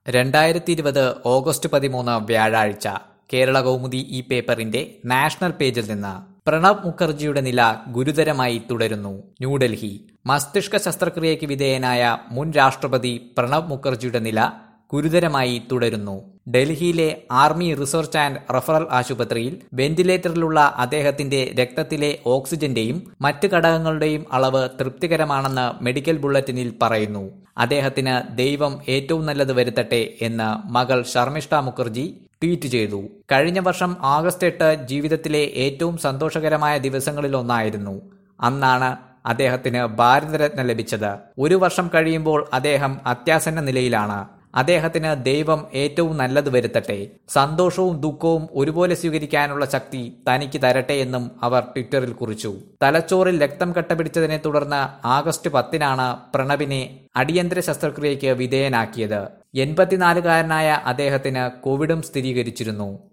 രണ്ടായിരത്തി ഇരുപത് ഓഗസ്റ്റ് പതിമൂന്ന് വ്യാഴാഴ്ച കേരള കൗമുദി ഈ പേപ്പറിന്റെ നാഷണൽ പേജിൽ നിന്ന് പ്രണബ് മുഖർജിയുടെ നില ഗുരുതരമായി തുടരുന്നു ന്യൂഡൽഹി മസ്തിഷ്ക ശസ്ത്രക്രിയയ്ക്ക് വിധേയനായ മുൻ രാഷ്ട്രപതി പ്രണബ് മുഖർജിയുടെ നില ഗുരുതരമായി തുടരുന്നു ഡൽഹിയിലെ ആർമി റിസർച്ച് ആൻഡ് റഫറൽ ആശുപത്രിയിൽ വെന്റിലേറ്ററിലുള്ള അദ്ദേഹത്തിന്റെ രക്തത്തിലെ ഓക്സിജന്റെയും മറ്റ് ഘടകങ്ങളുടെയും അളവ് തൃപ്തികരമാണെന്ന് മെഡിക്കൽ ബുള്ളറ്റിനിൽ പറയുന്നു അദ്ദേഹത്തിന് ദൈവം ഏറ്റവും നല്ലത് വരുത്തട്ടെ എന്ന് മകൾ ശർമിഷ്ഠ മുഖർജി ട്വീറ്റ് ചെയ്തു കഴിഞ്ഞ വർഷം ആഗസ്റ്റ് എട്ട് ജീവിതത്തിലെ ഏറ്റവും സന്തോഷകരമായ ദിവസങ്ങളിലൊന്നായിരുന്നു അന്നാണ് അദ്ദേഹത്തിന് ഭാരതരത്ന ലഭിച്ചത് ഒരു വർഷം കഴിയുമ്പോൾ അദ്ദേഹം അത്യാസന്ന നിലയിലാണ് അദ്ദേഹത്തിന് ദൈവം ഏറ്റവും നല്ലത് വരുത്തട്ടെ സന്തോഷവും ദുഃഖവും ഒരുപോലെ സ്വീകരിക്കാനുള്ള ശക്തി തനിക്ക് തരട്ടെ എന്നും അവർ ട്വിറ്ററിൽ കുറിച്ചു തലച്ചോറിൽ രക്തം കട്ടപിടിച്ചതിനെ തുടർന്ന് ആഗസ്റ്റ് പത്തിനാണ് പ്രണബിനെ അടിയന്തര ശസ്ത്രക്രിയയ്ക്ക് വിധേയനാക്കിയത് എൺപത്തിനാലുകാരനായ അദ്ദേഹത്തിന് കോവിഡും സ്ഥിരീകരിച്ചിരുന്നു